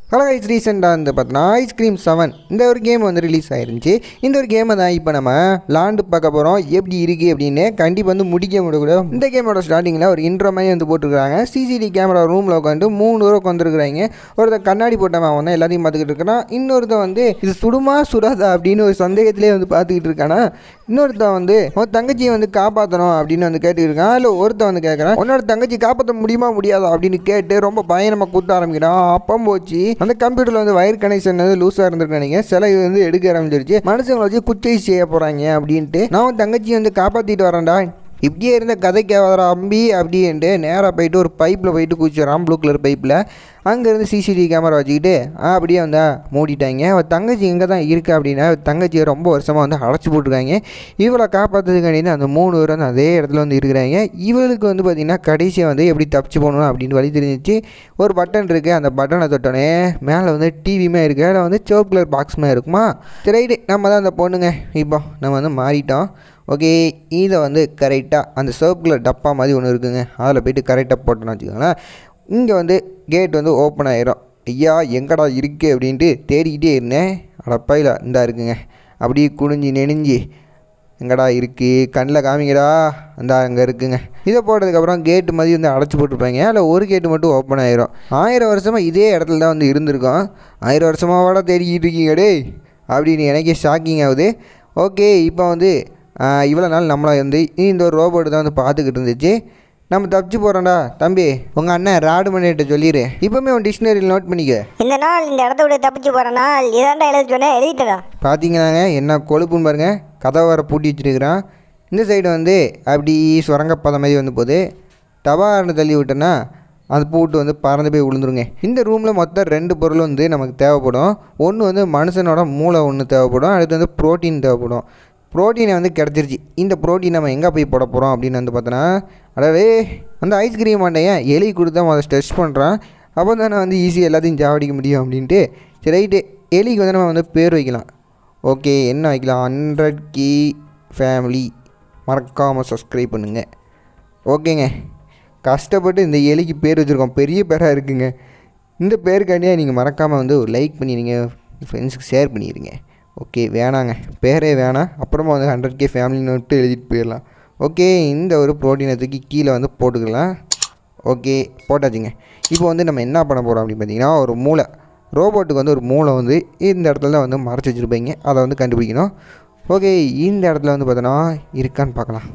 hello ice ரீசெண்டாக வந்து பார்த்தோன்னா ஐஸ்கிரீம் செவன் இந்த ஒரு கேம் வந்து ரிலீஸ் ஆயிருந்துச்சு இந்த ஒரு கேமை தான் இப்போ நம்ம லாண்டு பார்க்க போகிறோம் எப்படி இருக்குது அப்படின்னு கண்டிப்பாக வந்து முடிக்க முடியக்கூடாது இந்த கேமோட ஸ்டார்டிங்கில் ஒரு இன்ட்ரோ மாதிரி வந்து போட்டிருக்காங்க சிசிடி கேமரா ரூமில் உட்காந்து மூணு பேர் உட்காந்துருக்குறாங்க ஒருத்தன் கண்ணாடி போட்டவன் அவன் தான் எல்லாத்தையும் பார்த்துக்கிட்டு இருக்கிறான் இன்னொருத்தன் வந்து இது சுடுமா சுடாதா அப்படின்னு ஒரு சந்தேகத்திலே வந்து பார்த்துக்கிட்டு இருக்கானா இன்னொருத்தன் வந்து உன் தங்கச்சியை வந்து காப்பாற்றணும் அப்படின்னு வந்து கேட்டுக்கிட்டு இருக்கான் இல்லை ஒருத்தன் வந்து கேட்குறான் உன்னோட தங்கச்சி காப்பாற்ற முடியுமா முடியாதா அப்படின்னு கேட்டு ரொம்ப பயணமாக குத்த ஆரம்பிக்கிறான் அப்போ போச்சு அந்த கம்ப்யூட்டரில் வந்து வயர் கனெக்ஷன் வந்து லூஸாக இருந்திருக்கு நினைக்கிறேன் சில இது வந்து எடுக்க ஆரம்பிச்சிருச்சு மனுஷங்களை வச்சு குச்சை செய்ய போகிறாங்க அப்படின்ட்டு நான் உன் தங்கச்சியை வந்து காப்பாற்றிட்டு வரேன்டா இப்படியே இருந்த கதைக்கு வர அம்பி அப்படின்ட்டு நேராக போயிட்டு ஒரு பைப்பில் போயிட்டு குச்சிடறான் ப்ளூ கலர் பைப்பில் அங்கேருந்து சிசிடிவி கேமரா வச்சுக்கிட்டு அப்படியே வந்து மூடிட்டாங்க அவள் தங்கச்சி எங்கே தான் இருக்கு அப்படின்னா அவ தங்கச்சியை ரொம்ப வருஷமாக வந்து அடைச்சி போட்டிருக்காங்க இவளை காப்பாற்றுறதுக்காண்டி அந்த மூணு பேர் வந்து அதே இடத்துல வந்து இருக்கிறாங்க இவளுக்கு வந்து பார்த்திங்கன்னா கடைசியாக வந்து எப்படி தப்பிச்சு போகணும் அப்படின்னு வழி தெரிஞ்சிச்சு ஒரு பட்டன் இருக்குது அந்த பட்டனை தொட்டோடனே மேலே வந்து டிவியுமே இருக்குது அதில் வந்து சிவப்பு கலர் பாக்ஸுமே இருக்குமா சரி ரைட்டு நம்ம தான் அந்த பொண்ணுங்க இப்போ நம்ம வந்து மாறிட்டோம் ஓகே இதை வந்து கரெக்டாக அந்த சிவப்பு கலர் டப்பா மாதிரி ஒன்று இருக்குங்க அதில் போயிட்டு கரெக்டாக போட்டோன்னு வச்சுக்கோங்களேன் இங்கே வந்து கேட் வந்து ஓப்பன் ஆயிரும் ஐயா எங்கடா இருக்குது அப்படின்ட்டு தேடிக்கிட்டே இருந்தேன் அடப்பாயில் இந்தா இருக்குங்க அப்படியே குனிஞ்சு நெனிஞ்சு எங்கடா இருக்குது கண்ணில் காமிங்கடா அந்த அங்கே இருக்குங்க இதை போட்டதுக்கப்புறம் கேட்டு மாதிரி வந்து அடைச்சி போட்டிருப்பாங்க அதில் ஒரு கேட்டு மட்டும் ஓப்பன் ஆயிரும் ஆயிரம் வருஷமாக இதே இடத்துல தான் வந்து இருந்திருக்கோம் ஆயிரம் வருஷமாவாடா தேடிக்கிட்டு இருக்கீங்க டேய் அப்படின்னு எனக்கே ஷாக்கிங் ஆகுது ஓகே இப்போ வந்து இவ்வளோ நாள் நம்மளை வந்து இந்த ஒரு ரோபோட் தான் வந்து பார்த்துக்கிட்டு இருந்துச்சு நம்ம தப்பிச்சு போகிறோம்டா தம்பி உங்கள் அண்ணன் ராடு பண்ணிட்டு சொல்லிடு இப்போவுமே உன் டிக்ஷனரியில் நோட் பண்ணிக்க இந்த நாள் இந்த இடத்த விட்டு தப்பிச்சு போற நாள் இதாண்டா எழுத சொன்னேன் எழுதிட்டடா பார்த்தீங்கன்னாங்க என்ன கொழுப்புன்னு பாருங்க கதவை வர பூட்டி வச்சிருக்கிறான் இந்த சைடு வந்து அப்படி சுரங்கப்பதை மாதிரி வந்து போகுது டபார்னு தள்ளி விட்டோன்னா அந்த பூட்டு வந்து பறந்து போய் விழுந்துருங்க இந்த ரூமில் மொத்தம் ரெண்டு பொருள் வந்து நமக்கு தேவைப்படும் ஒன்று வந்து மனுஷனோட மூளை ஒன்று தேவைப்படும் அடுத்து வந்து ப்ரோட்டீன் தேவைப்படும் ப்ரோட்டீனை வந்து கிடச்சிருச்சு இந்த ப்ரோட்டீன் நம்ம எங்கே போய் போட போகிறோம் அப்படின்னு வந்து பார்த்தோன்னா அடவே அந்த ஐஸ்கிரீம் மண்டையன் எலி கொடுத்தா அதை டெஸ்ட் பண்ணுறான் அப்போ தானே வந்து ஈஸியாக எல்லாத்தையும் சாவடிக்க முடியும் அப்படின்ட்டு சரி ரைட்டு எலிக்கு வந்து நம்ம வந்து பேர் வைக்கலாம் ஓகே என்ன வைக்கலாம் ஹண்ட்ரட் கி ஃபேமிலி மறக்காமல் சப்ஸ்கிரைப் பண்ணுங்க ஓகேங்க கஷ்டப்பட்டு இந்த எலிக்கு பேர் வச்சுருக்கோம் பெரிய பேராக இருக்குங்க இந்த பேருக்காண்டியாக நீங்கள் மறக்காமல் வந்து ஒரு லைக் பண்ணிடுங்க ஃப்ரெண்ட்ஸுக்கு ஷேர் பண்ணிடுங்க ஓகே வேணாங்க பேரே வேணாம் அப்புறமா வந்து ஹண்ட்ரட் கே ஃபேமிலி நோட்டு எழுதிட்டு போயிடலாம் ஓகே இந்த ஒரு ப்ரோட்டீனை தூக்கி கீழே வந்து போட்டுக்கலாம் ஓகே போட்டாச்சுங்க இப்போ வந்து நம்ம என்ன பண்ண போகிறோம் அப்படின்னு பார்த்தீங்கன்னா ஒரு மூளை ரோபோட்டுக்கு வந்து ஒரு மூளை வந்து இந்த இடத்துல தான் வந்து மறைச்சி வச்சுருப்பீங்க அதை வந்து கண்டுபிடிக்கணும் ஓகே இந்த இடத்துல வந்து பார்த்தோன்னா இருக்கான்னு பார்க்கலாம்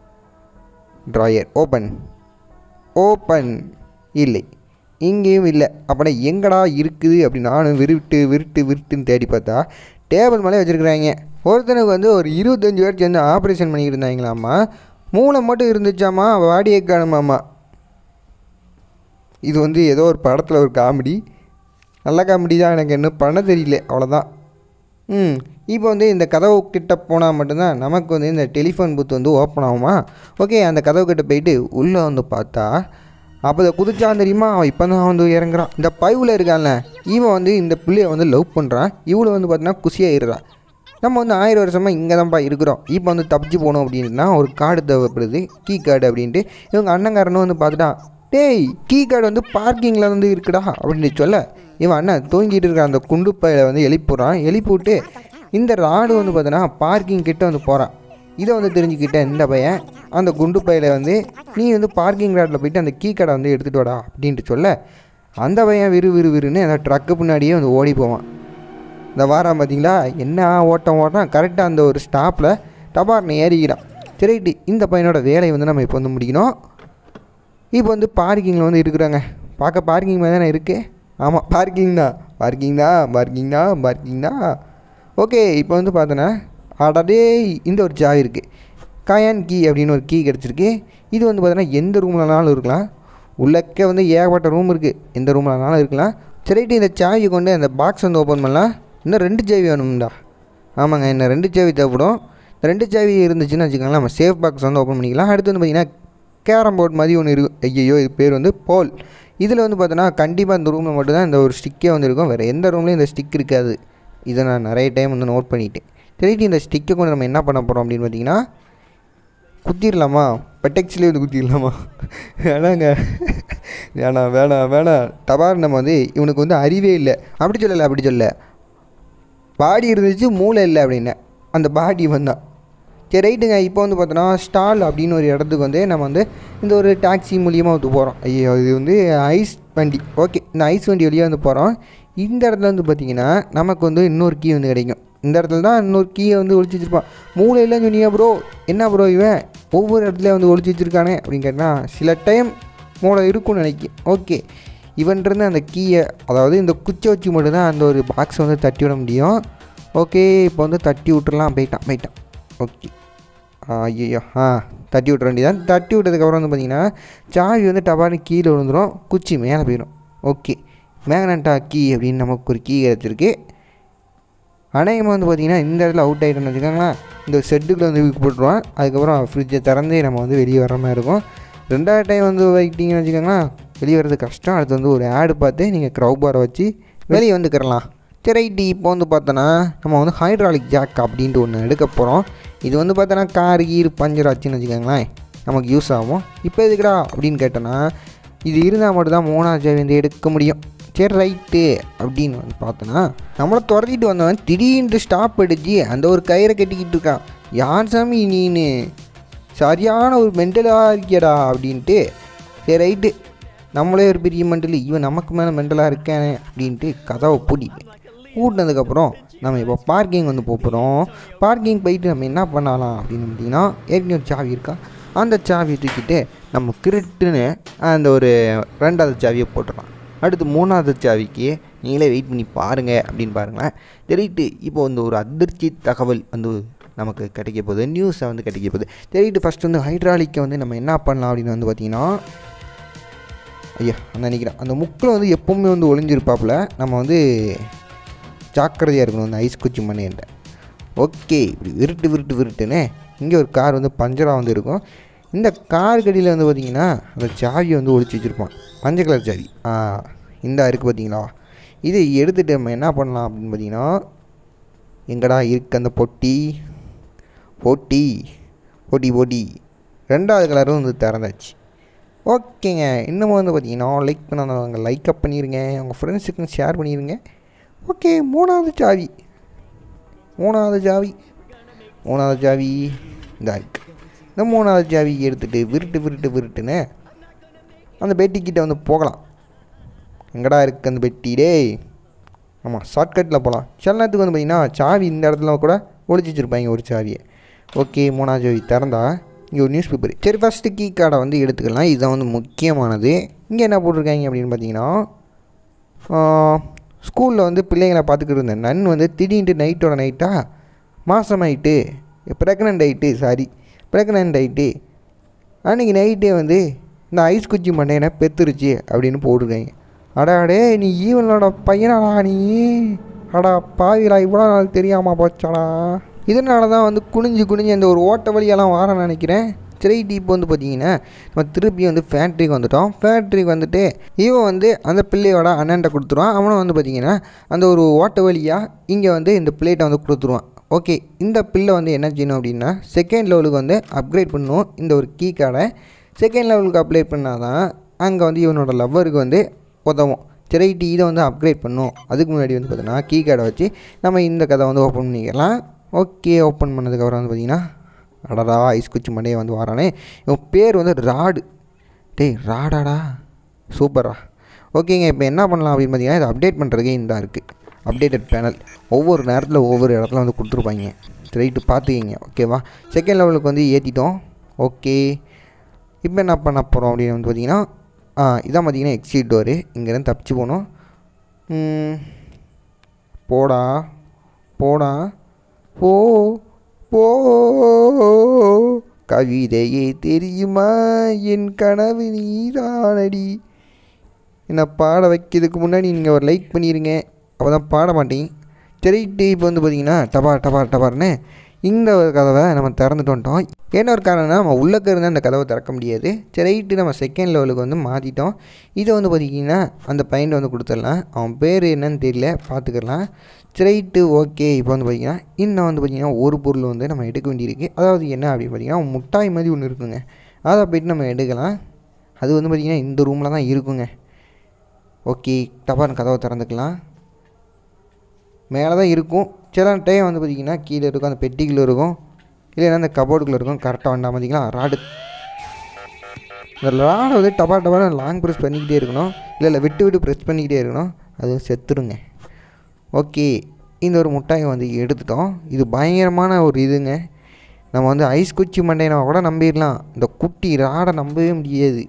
ட்ராயர் ஓப்பன் ஓப்பன் இல்லை இங்கேயும் இல்லை அப்படின்னா எங்கடா இருக்குது அப்படி நானும் விருட்டு விருட்டு விருட்டுன்னு தேடி பார்த்தா டேபிள் மேலே வச்சுருக்குறாங்க ஒருத்தனுக்கு வந்து ஒரு இருபத்தஞ்சி பேர் சேர்ந்து ஆப்ரேஷன் பண்ணிக்கிட்டு இருந்தாங்களாம்மா மூளை மட்டும் இருந்துச்சாமா வாடியை காணுமாம்மா இது வந்து ஏதோ ஒரு படத்தில் ஒரு காமெடி நல்ல காமெடி தான் எனக்கு இன்னும் பண்ண தெரியல அவ்வளோதான் ம் இப்போ வந்து இந்த கதவு கிட்ட போனால் மட்டும்தான் நமக்கு வந்து இந்த டெலிஃபோன் பூத் வந்து ஓப்பன் ஆகுமா ஓகே அந்த கதவு கிட்ட போயிட்டு உள்ளே வந்து பார்த்தா அப்போ இதை குதிச்சான் தெரியுமா அவன் இப்போ தான் வந்து இறங்குறான் இந்த பைவில் இருக்கான்ல இவன் வந்து இந்த பிள்ளைய வந்து லவ் பண்ணுறான் இவளை வந்து பார்த்தீங்கன்னா குசியாயிடுறான் நம்ம வந்து ஆயிரம் வருஷமாக இங்கே தான்ப்பா இருக்கிறோம் இப்போ வந்து தப்பிச்சு போகணும் அப்படின்னா ஒரு கார்டு தேவைப்படுது கீ கார்டு அப்படின்ட்டு இவங்க அண்ணங்காரனும் வந்து பார்த்துட்டான் டேய் கீ கார்டு வந்து பார்க்கிங்கில் வந்து இருக்குடா அப்படின்னு சொல்ல இவன் அண்ணன் தூங்கிட்டு இருக்க அந்த குண்டு பையில வந்து எழுப்பிடுறான் எழுப்பி விட்டு இந்த ராடு வந்து பார்த்தோன்னா பார்க்கிங் கிட்ட வந்து போகிறான் இதை வந்து தெரிஞ்சுக்கிட்ட இந்த பையன் அந்த குண்டு பையில வந்து நீ வந்து பார்க்கிங் ராட்டில் போயிட்டு அந்த கீ கார்டை வந்து எடுத்துகிட்டு வாடா அப்படின்ட்டு சொல்ல அந்த பையன் விறு விறு விறுன்னு அந்த ட்ரக்கு பின்னாடியே வந்து ஓடி போவான் இந்த வாரம் பார்த்தீங்களா என்ன ஓட்டம் ஓட்டம் கரெக்டாக அந்த ஒரு ஸ்டாப்பில் டபார்னு ஏறிக்கிறான் சரிட்டு இந்த பையனோட வேலையை வந்து நம்ம இப்போ வந்து முடிக்கணும் இப்போ வந்து பார்க்கிங்கில் வந்து இருக்கிறாங்க பார்க்க பார்க்கிங் மாதிரி தானே இருக்குது ஆமாம் பார்க்கிங் தான் பார்க்கிங் தான் பார்க்கிங் தான் பார்க்கிங் தான் ஓகே இப்போ வந்து பார்த்தோன்னா அடடே இந்த ஒரு சாவி இருக்குது கயான் கீ அப்படின்னு ஒரு கீ கிடச்சிருக்கு இது வந்து பார்த்தோன்னா எந்த ரூம்லனாலும் இருக்கலாம் உள்ளக்க வந்து ஏகப்பட்ட ரூம் இருக்குது எந்த ரூம்லனாலும் இருக்கலாம் சரிட்டு இந்த சாவியை கொண்டு அந்த பாக்ஸ் வந்து ஓப்பன் பண்ணலாம் இன்னும் ரெண்டு சாவி வேணும்டா ஆமாங்க இன்னும் ரெண்டு சாவி தேவைப்படும் இந்த ரெண்டு சாவி இருந்துச்சுன்னு வச்சுக்கோங்களேன் நம்ம சேஃப் பாக்ஸ் வந்து ஓப்பன் பண்ணிக்கலாம் அடுத்து வந்து பார்த்திங்கன்னா கேரம் போர்டு மாதிரி ஒன்று இருக்கும் ஐயோ இது பேர் வந்து போல் இதில் வந்து பார்த்தோன்னா கண்டிப்பாக இந்த ரூமில் மட்டும்தான் இந்த ஒரு ஸ்டிக்கே வந்து இருக்கும் வேறு எந்த ரூம்லேயும் இந்த ஸ்டிக் இருக்காது இதை நான் நிறைய டைம் வந்து நோட் பண்ணிட்டேன் திருப்பி இந்த ஸ்டிக்கை கொண்டு நம்ம என்ன பண்ண போகிறோம் அப்படின்னு பார்த்தீங்கன்னா குத்திடலாமா பெட்டெக்ஸ்லேயே வந்து குத்திடலாமா வேணாங்க வேணாம் வேணாம் வேணாம் டபார் நம்ம வந்து இவனுக்கு வந்து அறிவே இல்லை அப்படி சொல்லலை அப்படி சொல்லல பாடி இருந்துச்சு மூளை இல்லை அப்படின்னு அந்த பாடி வந்தான் சரி ரைட்டுங்க இப்போ வந்து பார்த்தோன்னா ஸ்டால் அப்படின்னு ஒரு இடத்துக்கு வந்து நம்ம வந்து இந்த ஒரு டாக்ஸி மூலியமாக வந்து போகிறோம் ஐயோ இது வந்து ஐஸ் வண்டி ஓகே இந்த ஐஸ் வண்டி வழியாக வந்து போகிறோம் இந்த இடத்துல வந்து பார்த்திங்கன்னா நமக்கு வந்து இன்னொரு கீ வந்து கிடைக்கும் இந்த இடத்துல தான் இன்னொரு கீயை வந்து ஒழிச்சு வச்சிருப்பான் மூளையெல்லாம் சொன்னீங்க ப்ரோ என்ன ப்ரோ இவன் ஒவ்வொரு இடத்துல வந்து ஒழிச்சு வச்சிருக்கானே அப்படின்னு கேட்டால் சில டைம் மூளை இருக்கும்னு நினைக்கும் ஓகே இவன்றது அந்த கீயை அதாவது இந்த குச்சை வச்சு மட்டும்தான் அந்த ஒரு பாக்ஸை வந்து தட்டி விட முடியும் ஓகே இப்போ வந்து தட்டி விட்டுறலாம் போயிட்டான் போயிட்டான் ஓகே ஐயோ ஆ தட்டி விட்ற வேண்டியதான் தட்டி விட்டதுக்கப்புறம் வந்து பார்த்திங்கன்னா சாவி வந்து டபார்னு கீழே விழுந்துடும் குச்சி மேலே போயிடும் ஓகே மேக்னட்டா கீ அப்படின்னு நமக்கு ஒரு கீ கிடச்சிருக்கு அநேகமாக வந்து பார்த்திங்கன்னா இந்த இடத்துல அவுட் ஆகிட்டோம்னு வச்சுக்கோங்களேன் இந்த செட்டுக்குள்ளே வந்து வீக்கு போட்டுருவான் அதுக்கப்புறம் ஃப்ரிட்ஜை திறந்து நம்ம வந்து வெளியே வர மாதிரி இருக்கும் ரெண்டாவது டைம் வந்து வைக்கிட்டீங்கன்னு வச்சுக்கோங்களேன் வெளியே வர்றது கஷ்டம் அடுத்து வந்து ஒரு ஆடு பார்த்து நீங்கள் க்ரௌ பாரை வச்சு வெளியே வந்துக்கிறலாம் சரி ரைட்டு இப்போ வந்து பார்த்தோன்னா நம்ம வந்து ஹைட்ராலிக் ஜாக் அப்படின்ட்டு ஒன்று எடுக்க போகிறோம் இது வந்து பார்த்தோன்னா கார் கீர் பஞ்சர் ஆச்சுன்னு வச்சுக்கோங்களேன் நமக்கு யூஸ் ஆகும் இப்போ எதுக்குடா அப்படின்னு கேட்டோன்னா இது இருந்தால் மட்டும்தான் மூணாவது சாவி வந்து எடுக்க முடியும் சரி ரைட்டு அப்படின்னு வந்து பார்த்தோன்னா நம்மளை துரத்திட்டு வந்தவன் திடீர்னு ஸ்டாப் அடிச்சு அந்த ஒரு கயிறை கட்டிக்கிட்டு இருக்கான் யார் சாமி நீனு சரியான ஒரு மென்டலாக இருக்கியடா அப்படின்ட்டு சரி ரைட்டு நம்மளே ஒரு பெரிய மெண்டல் இவன் நமக்கு மேலே மெண்டலாக இருக்கானே அப்படின்ட்டு கதவை பூட்டிட்டு பூட்டினதுக்கப்புறம் நம்ம இப்போ பார்க்கிங் வந்து போகிறோம் பார்க்கிங் போயிட்டு நம்ம என்ன பண்ணலாம் அப்படின்னு பார்த்தீங்கன்னா ஏற்கனவே ஒரு சாவி இருக்கா அந்த சாவியை தூக்கிட்டு நம்ம கிருட்டுன்னு அந்த ஒரு ரெண்டாவது சாவியை போட்டுடலாம் அடுத்து மூணாவது சாவிக்கு நீங்களே வெயிட் பண்ணி பாருங்கள் அப்படின்னு பாருங்களேன் தெரியிட்டு இப்போ வந்து ஒரு அதிர்ச்சி தகவல் வந்து நமக்கு கிடைக்க போகுது நியூஸை வந்து கிடைக்க போகுது தெரியிட்டு ஃபஸ்ட் வந்து ஹைட்ராலிக்கை வந்து நம்ம என்ன பண்ணலாம் அப்படின்னு வந்து பார்த்திங்கன்னா ஐயா அந்த நினைக்கிறேன் அந்த முக்கில் வந்து எப்பவுமே வந்து ஒளிஞ்சிருப்பாப்புல நம்ம வந்து ஜாக்கிரதையாக இருக்கணும் அந்த ஐஸ் குச்சி மண்ணிட்ட ஓகே இப்படி விருட்டு விருட்டு விருட்டுன்னு இங்கே ஒரு கார் வந்து பஞ்சராக வந்து இருக்கும் இந்த கார் கடியில் வந்து பார்த்திங்கன்னா அந்த சாவியை வந்து ஒழிச்சு வச்சுருப்பான் மஞ்சள் கலர் சாவி ஆ இந்த இருக்குது பார்த்தீங்களா இதை எடுத்துகிட்டு நம்ம என்ன பண்ணலாம் அப்படின்னு பார்த்தீங்கன்னா எங்கடா இருக்கு அந்த பொட்டி பொட்டி பொட்டி பொட்டி ரெண்டாவது கலரும் வந்து திறந்தாச்சு ஓகேங்க இன்னமும் வந்து பார்த்தீங்கன்னா லைக் பண்ணாதவங்க லைக் அப் பண்ணிடுங்க உங்கள் ஃப்ரெண்ட்ஸுக்கும் ஷேர் பண்ணிடுங்க ஓகே மூணாவது சாவி மூணாவது சாவி மூணாவது சாவி இந்த இருக்கு இந்த மூணாவது சாவி எடுத்துகிட்டு விருட்டு விருட்டு விருட்டுன்னு அந்த பெட்டிக்கிட்ட வந்து போகலாம் எங்கடா இருக்குது அந்த பெட்டி டேய் ஆமாம் ஷார்ட்கட்டில் போகலாம் சில நேரத்துக்கு வந்து பார்த்திங்கன்னா சாவி இந்த இடத்துல கூட ஒளிச்சு வச்சுருப்பாங்க ஒரு சாவியை ஓகே மூணாவது சாவி திறந்தா இங்கே ஒரு நியூஸ் பேப்பர் சரி ஃபஸ்ட்டு கீ கார்டை வந்து எடுத்துக்கலாம் இதுதான் வந்து முக்கியமானது இங்கே என்ன போட்டிருக்காங்க அப்படின்னு பார்த்தீங்கன்னா ஸ்கூலில் வந்து பிள்ளைங்களை பார்த்துக்கிட்டு இருந்தேன் நன் வந்து திடீர்னு நைட்டோட நைட்டாக மாதமாயிட்டு ப்ரெக்னென்ட் ஆகிட்டு சாரி ப்ரெக்னென்ட் ஆகிட்டு அன்றைக்கி நைட்டே வந்து இந்த ஐஸ் குச்சி மண்டையனை பெத்துருச்சு அப்படின்னு போட்டிருக்காங்க அடா அடே நீ ஈவனோட பையனாடா நீ அடா பாவிலா இவ்வளோ நாள் தெரியாமல் போச்சாடா இதனால தான் வந்து குனிஞ்சு குனிஞ்சு அந்த ஒரு ஓட்ட வழியெல்லாம் வாரேன்னு நினைக்கிறேன் ஸ்ட்ரெயிட் இப்போ வந்து பார்த்தீங்கன்னா நம்ம திருப்பி வந்து ஃபேக்ட்ரிக்கு வந்துட்டோம் ஃபேக்ட்ரிக்கு வந்துட்டு இவன் வந்து அந்த பிள்ளையோட அண்ணன்ட்ட கொடுத்துருவான் அவனும் வந்து பார்த்தீங்கன்னா அந்த ஒரு ஓட்ட வழியாக இங்கே வந்து இந்த பிளேட்டை வந்து கொடுத்துருவான் ஓகே இந்த பிள்ளை வந்து என்ன செய்யணும் அப்படின்னா செகண்ட் லெவலுக்கு வந்து அப்கிரேட் பண்ணணும் இந்த ஒரு கீ கார்டை செகண்ட் லெவலுக்கு அப்ளை பண்ணால் தான் அங்கே வந்து இவனோட லவ்வருக்கு வந்து உதவும் சரிட்டு இதை வந்து அப்கிரேட் பண்ணும் அதுக்கு முன்னாடி வந்து பார்த்தீங்கன்னா கீ கார்டை வச்சு நம்ம இந்த கதை வந்து ஓப்பன் பண்ணிக்கலாம் ஓகே ஓப்பன் பண்ணதுக்கப்புறம் வந்து பார்த்திங்கன்னா அடடா ஐஸ் குச்சி மண்டையை வந்து வரானே இவன் பேர் வந்து ராடு டேய் ராடாடா சூப்பரா ஓகேங்க இப்போ என்ன பண்ணலாம் அப்படின்னு பார்த்தீங்கன்னா இதை அப்டேட் பண்ணுறதுக்கே இந்த இருக்குது அப்டேட்டட் பேனல் ஒவ்வொரு நேரத்தில் ஒவ்வொரு இடத்துல வந்து கொடுத்துருப்பாங்க ரைட்டு பார்த்துக்கிங்க ஓகேவா செகண்ட் லெவலுக்கு வந்து ஏற்றிட்டோம் ஓகே இப்போ என்ன பண்ண போகிறோம் அப்படின்னு வந்து பார்த்தீங்கன்னா ஆ இதான் பார்த்தீங்கன்னா எக்ஸிட் டோரு இங்கேருந்து தப்பிச்சு போகணும் ம், போடா போடா போ போ கவிதையே தெரியுமா என் கனவு நீதானடி என்னை பாட வைக்கிறதுக்கு முன்னாடி நீங்கள் ஒரு லைக் பண்ணிடுங்க அப்போ தான் பாட மாட்டேன் சரிட்டு இப்போ வந்து பார்த்தீங்கன்னா டபார் டபார் டபார்னு இந்த ஒரு கதவை நம்ம திறந்துட்டு வந்துட்டோம் என்ன ஒரு காரணம்னா நம்ம உள்ளக்க இருந்து அந்த கதவை திறக்க முடியாது சரிட்டு நம்ம செகண்ட் லெவலுக்கு வந்து மாற்றிட்டோம் இதை வந்து பார்த்தீங்கன்னா அந்த பையன் வந்து கொடுத்துடலாம் அவன் பேர் என்னன்னு தெரியல பார்த்துக்கலாம் ஸ்ட்ரைட்டு ஓகே இப்போ வந்து பார்த்தீங்கன்னா இன்னும் வந்து பார்த்தீங்கன்னா ஒரு பொருள் வந்து நம்ம எடுக்க வேண்டியிருக்கு அதாவது என்ன அப்படின்னு பார்த்தீங்கன்னா முட்டாய் மாதிரி ஒன்று இருக்குங்க அதை போயிட்டு நம்ம எடுக்கலாம் அது வந்து பார்த்திங்கன்னா இந்த ரூமில் தான் இருக்குங்க ஓகே டபார்னு கதவை திறந்துக்கலாம் மேலே தான் இருக்கும் சில டைம் வந்து பார்த்திங்கன்னா கீழே இருக்கும் அந்த பெட்டிக்குள்ளே இருக்கும் இல்லைன்னா அந்த கபோர்டுக்குள்ளே இருக்கும் கரெக்டாக வந்தா பார்த்தீங்களா ராடு இந்த ராடை வந்து டபா டபா லாங் ப்ரெஸ் பண்ணிக்கிட்டே இருக்கணும் இல்லை இல்லை விட்டு விட்டு ப்ரெஸ் பண்ணிக்கிட்டே இருக்கணும் அது செத்துருங்க ஓகே இந்த ஒரு முட்டாயை வந்து எடுத்துட்டோம் இது பயங்கரமான ஒரு இதுங்க நம்ம வந்து ஐஸ் குச்சி மண்டையனை கூட நம்பிடலாம் இந்த குட்டி ராடை நம்பவே முடியாது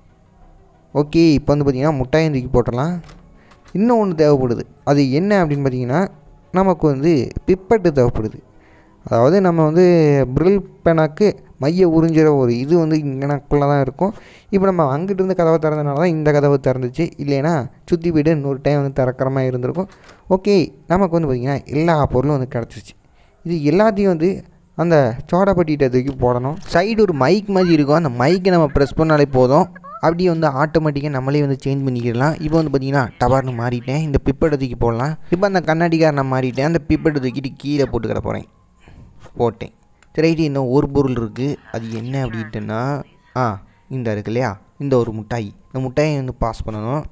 ஓகே இப்போ வந்து பார்த்திங்கன்னா முட்டாயை தூக்கி போட்டுடலாம் இன்னும் ஒன்று தேவைப்படுது அது என்ன அப்படின்னு பார்த்தீங்கன்னா நமக்கு வந்து பிப்பட்டு தேவைப்படுது அதாவது நம்ம வந்து ப்ரில் பேனாக்கு மைய உறிஞ்சிற ஒரு இது வந்து இங்கனக்குள்ளே தான் இருக்கும் இப்போ நம்ம அங்கிட்டு இருந்து கதவை திறந்தனால தான் இந்த கதவு திறந்துச்சு இல்லைன்னா சுற்றி போய்ட்டு இன்னொரு டைம் வந்து திறக்கிற மாதிரி இருந்திருக்கும் ஓகே நமக்கு வந்து பார்த்திங்கன்னா எல்லா பொருளும் வந்து கிடச்சிருச்சு இது எல்லாத்தையும் வந்து அந்த சோடாப்பட்டிகிட்ட தூக்கி போடணும் சைடு ஒரு மைக் மாதிரி இருக்கும் அந்த மைக்கை நம்ம ப்ரெஸ் பண்ணாலே போதும் அப்படியே வந்து ஆட்டோமேட்டிக்காக நம்மளே வந்து சேஞ்ச் பண்ணிக்கிடலாம் இப்போ வந்து பார்த்திங்கன்னா டபார்னு மாறிட்டேன் இந்த பிப்பட்டை தூக்கி போடலாம் இப்போ அந்த கண்ணாடிக்கார நான் மாறிட்டேன் அந்த பிப்பட்டை தூக்கிட்டு கீழே போட்டுக்கிற போகிறேன் போட்டேன் சரி ரைட்டு இன்னும் ஒரு பொருள் இருக்குது அது என்ன அப்படின்ட்டுன்னா ஆ இந்த இருக்கு இல்லையா இந்த ஒரு முட்டாய் இந்த முட்டாயை வந்து பாஸ் பண்ணணும்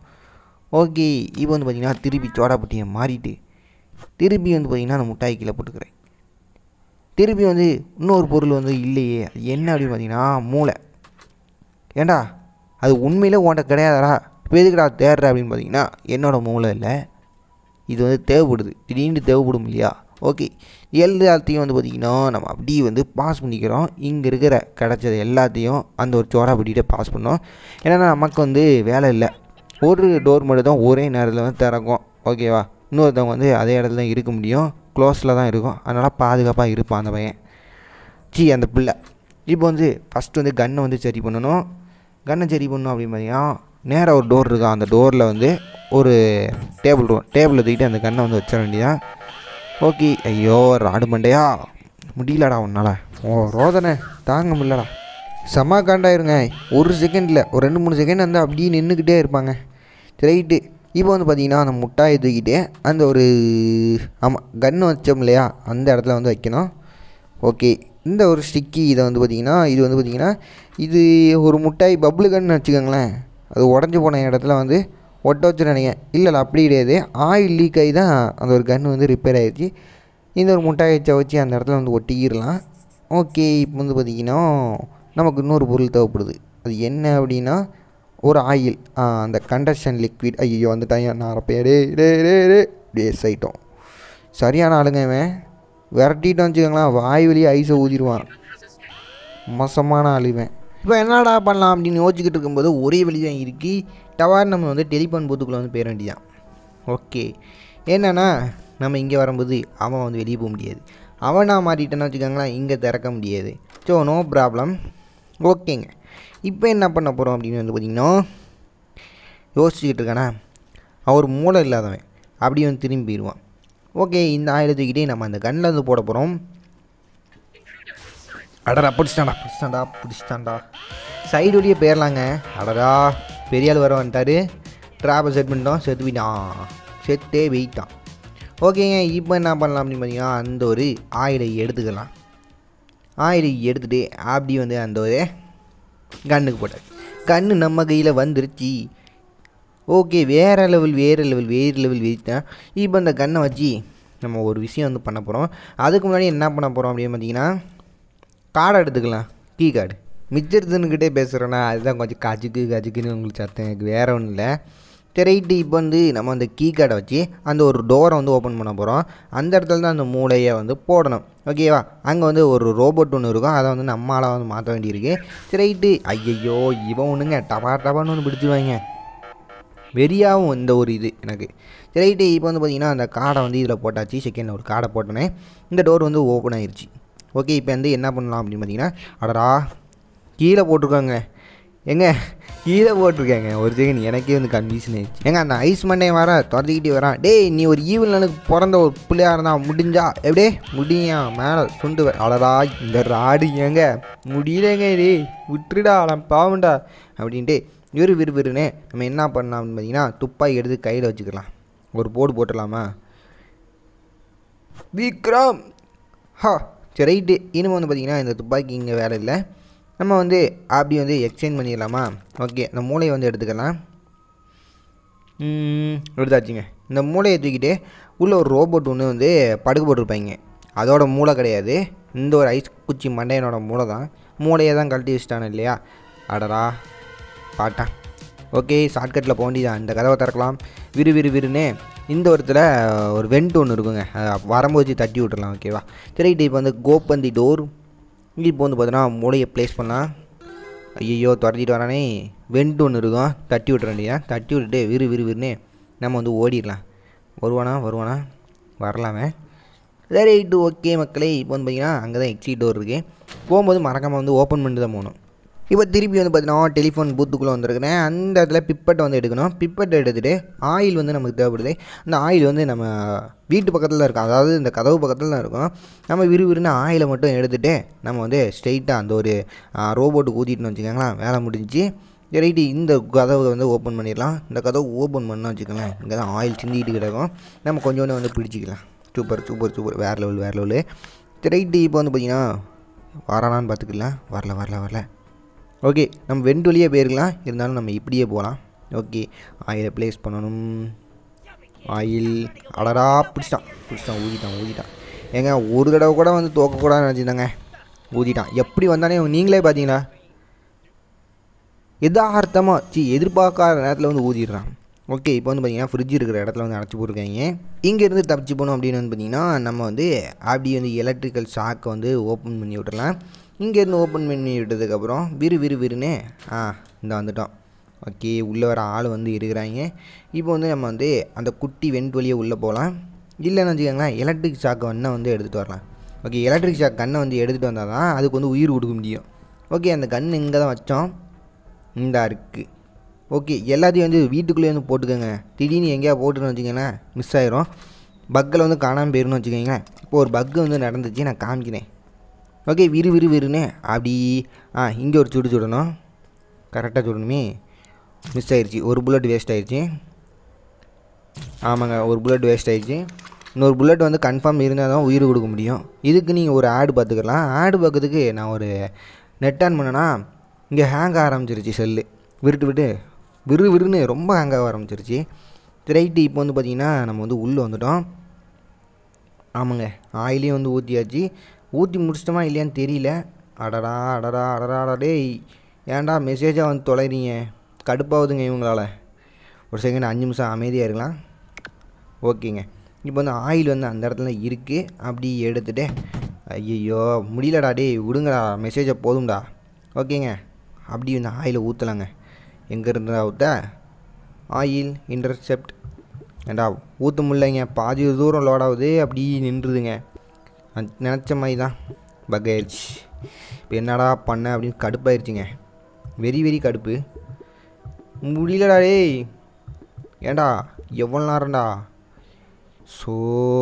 ஓகே இப்போ வந்து பார்த்திங்கன்னா திருப்பி சோடாப்பட்டியை மாறிட்டு திருப்பி வந்து பார்த்திங்கன்னா அந்த முட்டாய் கீழே போட்டுக்கிறேன் திருப்பி வந்து இன்னொரு பொருள் வந்து இல்லையே அது என்ன அப்படின்னு பார்த்தீங்கன்னா மூளை ஏண்டா அது உண்மையிலே உன்ட்ட கிடையாதாடா இப்போ எதுக்குடா தேடுற அப்படின்னு பார்த்தீங்கன்னா என்னோடய மூளை இல்லை இது வந்து தேவைப்படுது திடீர்னு தேவைப்படும் இல்லையா ஓகே எல்லாத்தையும் வந்து பார்த்திங்கன்னா நம்ம அப்படியே வந்து பாஸ் பண்ணிக்கிறோம் இங்கே இருக்கிற கிடச்சது எல்லாத்தையும் அந்த ஒரு சோடா பட்டிகிட்ட பாஸ் பண்ணோம் ஏன்னா நமக்கு வந்து வேலை இல்லை ஒரு டோர் மட்டும் தான் ஒரே நேரத்தில் வந்து திறக்கும் ஓகேவா இன்னொருத்தவங்க வந்து அதே இடத்துல தான் இருக்க முடியும் க்ளோஸில் தான் இருக்கும் அதனால் பாதுகாப்பாக இருப்பான் அந்த பையன் சி அந்த பிள்ளை இப்போ வந்து ஃபஸ்ட்டு வந்து கன்னை வந்து சரி பண்ணணும் கன்னை சரி பண்ணணும் அப்படின்னு பார்த்தீங்கன்னா நேராக ஒரு டோர் இருக்கா அந்த டோரில் வந்து ஒரு டேபிள் ரூம் டேபிளில் தூக்கிட்டு அந்த கன்னை வந்து வச்சிட வேண்டியதான் ஓகே ஐயோ ராடு மண்டையா முடியலடா உன்னால் ஓ ரோதனை தாங்க முடியலடா செம்ம காண்டாயிருங்க ஒரு செகண்டில் ஒரு ரெண்டு மூணு செகண்ட் வந்து அப்படியே நின்றுக்கிட்டே இருப்பாங்க ரைட்டு இப்போ வந்து பார்த்தீங்கன்னா அந்த முட்டாயை தூக்கிட்டு அந்த ஒரு ஆமாம் கன்று வச்சோம் இல்லையா அந்த இடத்துல வந்து வைக்கணும் ஓகே இந்த ஒரு ஸ்டிக்கி இதை வந்து பார்த்திங்கன்னா இது வந்து பார்த்திங்கன்னா இது ஒரு முட்டாய் பப்ளு கன்னு வச்சுக்கோங்களேன் அது உடஞ்சி போன இடத்துல வந்து ஒட்ட வச்சு நினைக்கிறேன் இல்லை இல்லை அப்படி கிடையாது ஆயில் லீக் ஆகி தான் அந்த ஒரு கன்று வந்து ரிப்பேர் ஆயிடுச்சு இந்த ஒரு முட்டாய் வச்ச வச்சு அந்த இடத்துல வந்து ஒட்டிக்கிடலாம் ஓகே இப்போ வந்து பார்த்திங்கன்னா நமக்கு இன்னொரு பொருள் தேவைப்படுது அது என்ன அப்படின்னா ஒரு ஆயில் அந்த கண்டக்ஷன் லிக்விட் ஐயோ வந்துட்டாங்க நான் அரப்பே டே டே டே டே டேஸ் ஆகிட்டோம் சரியான ஆளுங்க இவன் விரட்டிட்டு வச்சுக்கோங்களேன் வாய் வழியே ஐஸை ஊதிடுவான் மோசமான அழிவேன் இப்போ என்னடா பண்ணலாம் அப்படின்னு யோசிச்சுக்கிட்டு இருக்கும்போது ஒரே வழி தான் இருக்கு டவார் நம்ம வந்து டெலிஃபோன் பூத்துக்குள்ளே வந்து போயிட வேண்டியதான் ஓகே என்னன்னா நம்ம இங்கே வரும்போது அவன் வந்து வெளியே போக முடியாது அவனா மாட்டிட்டேன்னு வச்சுக்கோங்களேன் இங்கே திறக்க முடியாது ஸோ நோ ப்ராப்ளம் ஓகேங்க இப்போ என்ன பண்ண போகிறோம் அப்படின்னு வந்து பார்த்திங்கன்னா யோசிச்சுக்கிட்டு இருக்கானா அவர் மூளை இல்லாதவன் அப்படி வந்து திரும்பி போயிடுவான் ஓகே இந்த ஆயிலை தூக்கிட்டே நம்ம அந்த கண்ணில் வந்து போட போகிறோம் அடடா பிடிச்சிட்டாண்டா பிடிச்சிட்டாண்டா பிடிச்சிட்டாண்டா சைடு வழியே போயிடலாங்க அடடா பெரிய ஆள் வர வந்துட்டாரு ட்ராப்பை செட் பண்ணிட்டோம் செத்து போயிட்டான் செத்தே வெயிட்டான் ஓகேங்க இப்போ என்ன பண்ணலாம் அப்படின்னு பார்த்தீங்கன்னா அந்த ஒரு ஆயிலை எடுத்துக்கலாம் ஆயிலை எடுத்துகிட்டு அப்படி வந்து அந்த ஒரு கண்ணுக்கு போட்டார் கண்ணு நம்ம கையில் வந்துருச்சு ஓகே வேறு லெவல் வேறு லெவல் வேறு லெவல் வெயிட்டேன் இப்போ இந்த கன்னை வச்சு நம்ம ஒரு விஷயம் வந்து பண்ண போகிறோம் அதுக்கு முன்னாடி என்ன பண்ண போகிறோம் அப்படின்னு பார்த்தீங்கன்னா கார்டை எடுத்துக்கலாம் கீ கார்டு மிச்சத்துன்னுக்கிட்டே பேசுகிறேன்னா அதுதான் கொஞ்சம் கஜுக்கு கஜுக்குன்னு உங்களுக்கு சத்தம் எனக்கு வேறு ஒன்றும் இல்லை ரைட்டு இப்போ வந்து நம்ம அந்த கீ கார்டை வச்சு அந்த ஒரு டோரை வந்து ஓப்பன் பண்ண போகிறோம் அந்த இடத்துல தான் அந்த மூளையை வந்து போடணும் ஓகேவா அங்கே வந்து ஒரு ரோபோட் ஒன்று இருக்கும் அதை வந்து நம்மளால் வந்து மாற்ற வேண்டியிருக்கு ரைட்டு ஐயையோ இவன் ஒன்றுங்க டபா டபான்னு ஒன்று பிடிச்சிருவாங்க வெறியாகவும் இந்த ஒரு இது எனக்கு ரைட்டு இப்போ வந்து பார்த்திங்கன்னா அந்த கார்டை வந்து இதில் போட்டாச்சு செகண்டில் ஒரு கார்டை போட்டோன்னே இந்த டோர் வந்து ஓப்பன் ஆயிருச்சு ஓகே இப்போ வந்து என்ன பண்ணலாம் அப்படின்னு பார்த்தீங்கன்னா அடடா கீழே போட்டிருக்காங்க எங்க கீழே போட்டிருக்காங்க ஒரு செகண்ட் எனக்கே வந்து கன்ஃபியூஷன் ஆயிடுச்சு ஏங்க அந்த ஐஸ் மண்டே வர துரத்திக்கிட்டே வரான் டேய் நீ ஒரு ஈவில் எனக்கு பிறந்த ஒரு பிள்ளையா இருந்தா முடிஞ்சா எப்படியே முடியா மேலே சுண்டு வ- அடடா இந்த ராடு ஏங்க முடியலங்க டேய் விட்டுடா நான் பாவண்டா அப்படின்ட்டு விறு விறு விறுன்னு நம்ம என்ன பண்ணலாம் அப்படின்னு பார்த்தீங்கன்னா துப்பாக்கி எடுத்து கையில் வச்சுக்கலாம் ஒரு போடு போட்டுடலாமா விக்ரம் ஹா சரி ரைட்டு இனிமே வந்து பார்த்தீங்கன்னா இந்த துப்பாக்கி இங்கே வேலை இல்லை நம்ம வந்து அப்படி வந்து எக்ஸ்சேஞ்ச் பண்ணிடலாமா ஓகே அந்த மூளையை வந்து எடுத்துக்கலாம் ம், எடுத்தாச்சுங்க இந்த மூளையை தூக்கிட்டு உள்ள ஒரு ரோபோட் ஒன்று வந்து படுக்க போட்டிருப்பாங்க அதோட மூளை கிடையாது இந்த ஒரு ஐஸ் குச்சி மண்டையனோட மூளை தான் மூளையை தான் கழட்டி வச்சிட்டானு இல்லையா அடடா பாட்டான் ஓகே ஷார்ட்கட்டில் போக வேண்டியதான் இந்த கதவை திறக்கலாம் விறு விறு விறுன்னு இந்த ஒருத்தில் ஒரு வெண்ட் ஒன்று இருக்குங்க அதை வரும்போது வச்சு தட்டி விட்டுறலாம் ஓகேவா சரிட்டு இப்போ வந்து கோப்பந்தி டோர் இப்போ வந்து பார்த்தோன்னா மூளையை ப்ளேஸ் பண்ணலாம் ஐயோ துரத்திட்டு வரானே வெண்ட் ஒன்று இருக்கும் தட்டி விட்ற வேண்டியதான் தட்டி விட்டுட்டு விறு விறு விறுன்னு நம்ம வந்து ஓடிடலாம் வருவானா வருவானா வரலாமே ரைட்டு ஓகே மக்களே இப்போ வந்து பார்த்தீங்கன்னா அங்கே தான் எக்ஸிட் டோர் இருக்குது போகும்போது மறக்காமல் வந்து ஓப்பன் பண்ணிட்டு தான் போகணும் இப்போ திருப்பி வந்து பார்த்தீங்கன்னா டெலிஃபோன் பூத்துக்குள்ளே வந்திருக்கிறேன் அந்த இடத்துல பிப்பட்டை வந்து எடுக்கணும் பிப்பட்டை எடுத்துகிட்டு ஆயில் வந்து நமக்கு தேவைப்படுது அந்த ஆயில் வந்து நம்ம வீட்டு பக்கத்தில் இருக்கும் அதாவது இந்த கதவு பக்கத்தில் தான் இருக்கும் நம்ம விறுவிறுன்னு ஆயிலை மட்டும் எடுத்துகிட்டு நம்ம வந்து ஸ்ட்ரெயிட்டாக அந்த ஒரு ரோபோட்டுக்கு ஊற்றிட்டுன்னு வச்சுக்கோங்களேன் வேலை முடிஞ்சு ரைட்டு இந்த கதவை வந்து ஓப்பன் பண்ணிடலாம் இந்த கதவை ஓப்பன் பண்ணோம் வச்சுக்கோங்களேன் இங்கே தான் ஆயில் சிந்திக்கிட்டு கிடக்கும் நம்ம கொஞ்சோண்டு வந்து பிடிச்சிக்கலாம் சூப்பர் சூப்பர் சூப்பர் வேறு லெவல் வேறு லெவலு ரைட்டு இப்போ வந்து பார்த்தீங்கன்னா வரானான்னு பார்த்துக்கலாம் வரல வரல வரல ஓகே நம்ம வெண்ட் வழியே போயிருக்கலாம் இருந்தாலும் நம்ம இப்படியே போகலாம் ஓகே ஆயிலை ப்ளேஸ் பண்ணணும் ஆயில் அடடா பிடிச்சிட்டான் பிடிச்சிட்டான் ஊதிட்டான் ஊதிட்டான் ஏங்க ஒரு தடவை கூட வந்து தோக்கக்கூடாதுன்னு நினச்சிருந்தாங்க ஊதிட்டான் எப்படி வந்தானே நீங்களே பார்த்தீங்களா எதார்த்தமாக சி எதிர்பார்க்காத நேரத்தில் வந்து ஊதிடுறான் ஓகே இப்போ வந்து பார்த்தீங்கன்னா ஃப்ரிட்ஜ் இருக்கிற இடத்துல வந்து அடைச்சி போட்டிருக்காங்க இங்கேருந்து தப்பிச்சு போகணும் அப்படின்னு வந்து பார்த்தீங்கன்னா நம்ம வந்து அப்படியே வந்து எலக்ட்ரிக்கல் ஷாக்கை வந்து ஓப்பன் பண்ணி விட்டுறலாம் இங்கேருந்து ஓப்பன் பண்ணி விட்டதுக்கப்புறம் விறு விறு விறுன்னு ஆ இந்த வந்துட்டோம் ஓகே உள்ளே வர ஆள் வந்து இருக்கிறாங்க இப்போ வந்து நம்ம வந்து அந்த குட்டி வெண்ட் வழியே உள்ளே போகலாம் இல்லைன்னு வச்சுக்கோங்களேன் எலக்ட்ரிக் ஷாக் கண்ணை வந்து எடுத்துகிட்டு வரலாம் ஓகே எலக்ட்ரிக் ஷாக் கண்ணை வந்து எடுத்துகிட்டு வந்தால் தான் அதுக்கு வந்து உயிர் கொடுக்க முடியும் ஓகே அந்த கன் இங்கே தான் வச்சோம் இந்தா இருக்குது ஓகே எல்லாத்தையும் வந்து வீட்டுக்குள்ளேயே வந்து போட்டுக்கோங்க திடீர்னு எங்கேயா போட்டுன்னு வச்சுக்கோங்களேன் மிஸ் ஆயிரும் பக்கில் வந்து காணாமல் போயிருன்னு வச்சுக்கோங்களேன் இப்போ ஒரு பக்கு வந்து நடந்துச்சு நான் காமிக்கிறேன் ஓகே விறு விறு விறுன்னு அப்படி ஆ இங்கே ஒரு சுடு சுடணும் கரெக்டாக சுடணுமே மிஸ் ஆயிடுச்சு ஒரு புல்லட் வேஸ்ட் ஆயிடுச்சு ஆமாங்க ஒரு புல்லட் வேஸ்ட் ஆயிடுச்சு இன்னொரு புல்லட் வந்து கன்ஃபார்ம் இருந்தால் தான் உயிர் கொடுக்க முடியும் இதுக்கு நீங்கள் ஒரு ஆடு பார்த்துக்கலாம் ஆடு பார்க்கறதுக்கு நான் ஒரு நெட் ஆன் பண்ணேன்னா இங்கே ஹேங் ஆரம்பிச்சிருச்சு செல்லு விருட்டு விட்டு விறு விறுன்னு ரொம்ப ஹேங் ஆக ஆரம்பிச்சிருச்சு ரைட்டு இப்போ வந்து பார்த்திங்கன்னா நம்ம வந்து உள்ளே வந்துட்டோம் ஆமாங்க ஆயிலையும் வந்து ஊற்றியாச்சு ஊற்றி முடிச்சிட்டோமா இல்லையான்னு தெரியல அடடா அடடா அடடா அடா டேய் ஏன்டா மெசேஜாக வந்து தொலைறீங்க கடுப்பாகுதுங்க இவங்களால ஒரு செகண்ட் அஞ்சு நிமிஷம் அமைதியாக இருக்கலாம் ஓகேங்க இப்போ வந்து ஆயில் வந்து அந்த இடத்துல இருக்குது அப்படி எடுத்துகிட்டு ஐயோ முடியலடா டேய் விடுங்கடா மெசேஜை போதும்டா ஓகேங்க அப்படி வந்து ஆயிலை ஊற்றலாங்க எங்கே இருந்தா ஊற்ற ஆயில் இன்டர்செப்ட் ஏண்டா ஊற்ற முடியலைங்க பாதி தூரம் லோட் ஆகுது அப்படி நின்றுதுங்க நான் நினச்ச மாதிரி தான் பக் ஆயிடுச்சு இப்போ என்னடா பண்ண அப்படின்னு கடுப்பாயிருச்சுங்க வெரி வெரி கடுப்பு முடியலடா டேய் ஏண்டா எவ்வளோ நேரம்டா ஸோ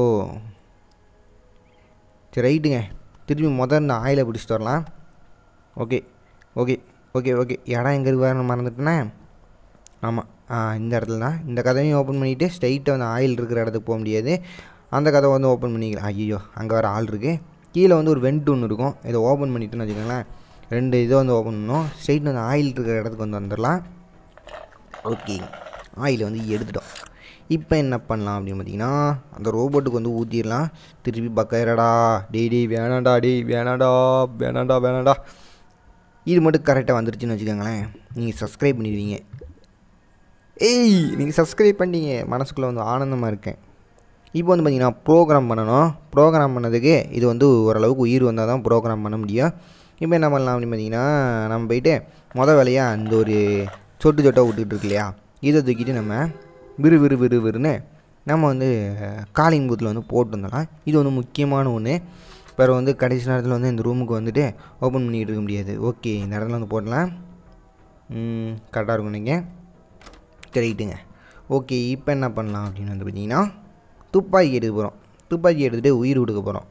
சரி ரைட்டுங்க திரும்பி முதல் இந்த ஆயிலை பிடிச்சிட்டு வரலாம் ஓகே ஓகே ஓகே ஓகே இடம் எங்கே இருக்கு வேறு மறந்துட்டேனே ஆமாம் ஆ இந்த இடத்துல தான் இந்த கதவையும் ஓப்பன் பண்ணிவிட்டு ஸ்ட்ரைட்டாக வந்து ஆயில் இருக்கிற இடத்துக்கு போக முடியாது அந்த கதவை வந்து ஓப்பன் பண்ணிக்கலாம் ஐயோ அங்கே வேறு ஆள் இருக்குது கீழே வந்து ஒரு வெண்ட் ஒன்று இருக்கும் இதை ஓப்பன் பண்ணிட்டுன்னு வச்சுக்கோங்களேன் ரெண்டு இதை வந்து ஓப்பன் பண்ணணும் ஸ்ட்ரைட் வந்து ஆயில் இருக்கிற இடத்துக்கு வந்து வந்துடலாம் ஓகே ஆயில் வந்து எடுத்துட்டோம் இப்போ என்ன பண்ணலாம் அப்படின்னு பார்த்தீங்கன்னா அந்த ரோபோட்டுக்கு வந்து ஊற்றிடலாம் திருப்பி பக்காயிரடா டேய் டேய் வேணாண்டா டேய் வேணாண்டா வேணாண்டா வேணாண்டா இது மட்டும் கரெக்டாக வந்துருச்சுன்னு வச்சுக்கோங்களேன் நீங்கள் சப்ஸ்கிரைப் பண்ணிடுவீங்க ஏய் நீங்கள் சப்ஸ்கிரைப் பண்ணிட்டீங்க மனசுக்குள்ளே வந்து ஆனந்தமாக இருக்கேன் இப்போ வந்து பார்த்தீங்கன்னா ப்ரோக்ராம் பண்ணணும் ப்ரோக்ராம் பண்ணதுக்கு இது வந்து ஓரளவுக்கு உயிர் வந்தால் தான் ப்ரோக்ராம் பண்ண முடியும் இப்போ என்ன பண்ணலாம் அப்படின்னு பார்த்தீங்கன்னா நம்ம போயிட்டு மொதல் வேலையாக அந்த ஒரு சொட்டு சொட்டாக விட்டுக்கிட்டு இருக்கு இல்லையா இதை தூக்கிட்டு நம்ம விறு விறு விறு விறுன்னு நம்ம வந்து காலிங் பூத்தில் வந்து போட்டு வந்துடலாம் இது வந்து முக்கியமான ஒன்று பிறகு வந்து கடைசி நேரத்தில் வந்து இந்த ரூமுக்கு வந்துட்டு ஓப்பன் பண்ணிக்கிட்டு இருக்க முடியாது ஓகே இந்த இடத்துல வந்து போடலாம் கரெக்டாக இருக்கும் நீங்கள் தெரியிட்டுங்க ஓகே இப்போ என்ன பண்ணலாம் அப்படின்னு வந்து பார்த்தீங்கன்னா துப்பாக்கி எடுக்க போகிறோம் துப்பாக்கி எடுத்துகிட்டு உயிர் கொடுக்க போகிறோம்